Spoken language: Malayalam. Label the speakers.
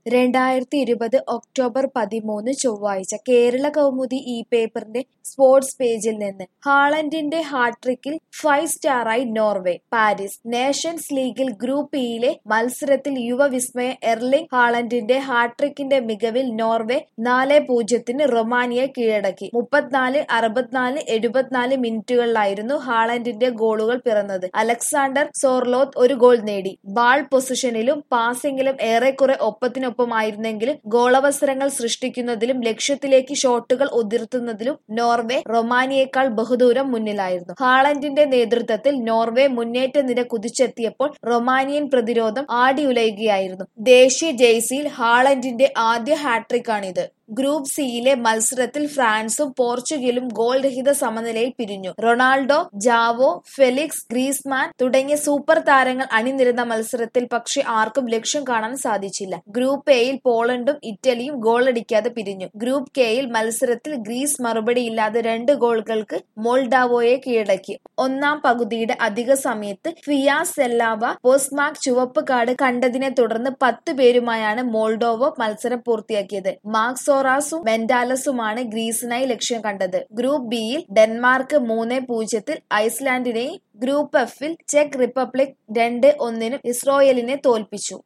Speaker 1: രണ്ടായിരത്തി ഇരുപത് ഒക്ടോബർ പതിമൂന്ന് ചൊവ്വാഴ്ച കേരള കൗമുദി ഈ പേപ്പറിന്റെ സ്പോർട്സ് പേജിൽ നിന്ന് ഹാളൻഡിന്റെ ഹാട്രിക്കിൽ ഫൈവ് സ്റ്റാറായി നോർവേ പാരീസ് നേഷൻസ് ലീഗിൽ ഗ്രൂപ്പ് ഇയിലെ മത്സരത്തിൽ യുവവിസ്മയ എർലിംഗ് ഹാളൻഡിന്റെ ഹാട്രിക്കിന്റെ മികവിൽ നോർവേ നാല് പൂജ്യത്തിന് റൊമാനിയെ കീഴടക്കി മുപ്പത്തിനാല് അറുപത്തിനാല് എഴുപത്തിനാല് മിനിറ്റുകളിലായിരുന്നു ഹാളൻഡിന്റെ ഗോളുകൾ പിറന്നത് അലക്സാണ്ടർ സോർലോത്ത് ഒരു ഗോൾ നേടി ബാൾ പൊസിഷനിലും പാസിംഗിലും ഏറെക്കുറെ ഒപ്പത്തിനൊപ്പമായിരുന്നെങ്കിലും ഗോളവസരങ്ങൾ സൃഷ്ടിക്കുന്നതിലും ലക്ഷ്യത്തിലേക്ക് ഷോട്ടുകൾ ഉതിർത്തുന്നതിലും നോർവേ റൊമാനിയേക്കാൾ ബഹുദൂരം മുന്നിലായിരുന്നു ഹാളൻഡിന്റെ നേതൃത്വത്തിൽ നോർവേ മുന്നേറ്റ നിര കുതിച്ചെത്തിയപ്പോൾ റൊമാനിയൻ പ്രതിരോധം ആടിയുലയുകയായിരുന്നു ദേശീയ ജേഴ്സിയിൽ ഹാളൻഡിന്റെ ആദ്യ ഹാട്രിക്കാണിത് ഗ്രൂപ്പ് സിയിലെ മത്സരത്തിൽ ഫ്രാൻസും പോർച്ചുഗലും ഗോൾ രഹിത സമനിലയിൽ പിരിഞ്ഞു റൊണാൾഡോ ജാവോ ഫെലിക്സ് ഗ്രീസ്മാൻ തുടങ്ങിയ സൂപ്പർ താരങ്ങൾ അണിനിരുന്ന മത്സരത്തിൽ പക്ഷെ ആർക്കും ലക്ഷ്യം കാണാൻ സാധിച്ചില്ല ഗ്രൂപ്പ് എയിൽ പോളണ്ടും ഇറ്റലിയും ഗോളടിക്കാതെ പിരിഞ്ഞു ഗ്രൂപ്പ് കെയിൽ മത്സരത്തിൽ ഗ്രീസ് മറുപടിയില്ലാതെ രണ്ട് ഗോളുകൾക്ക് മോൾഡാവോയെ കീഴടക്കി ഒന്നാം പകുതിയുടെ അധിക സമയത്ത് ഫിയാസ് സെല്ലാവ പോസ്മാക് ചുവപ്പ് കാർഡ് കണ്ടതിനെ തുടർന്ന് പത്ത് പേരുമായാണ് മോൾഡോവോ മത്സരം പൂർത്തിയാക്കിയത് മാർക്സോ സോറാസും മെന്റാലസുമാണ് ഗ്രീസിനായി ലക്ഷ്യം കണ്ടത് ഗ്രൂപ്പ് ബിയിൽ ഡെൻമാർക്ക് മൂന്ന് പൂജ്യത്തിൽ ഐസ്ലാൻഡിനെയും ഗ്രൂപ്പ് എഫിൽ ചെക്ക് റിപ്പബ്ലിക് രണ്ട് ഒന്നിനും ഇസ്രോയേലിനെ തോൽപ്പിച്ചു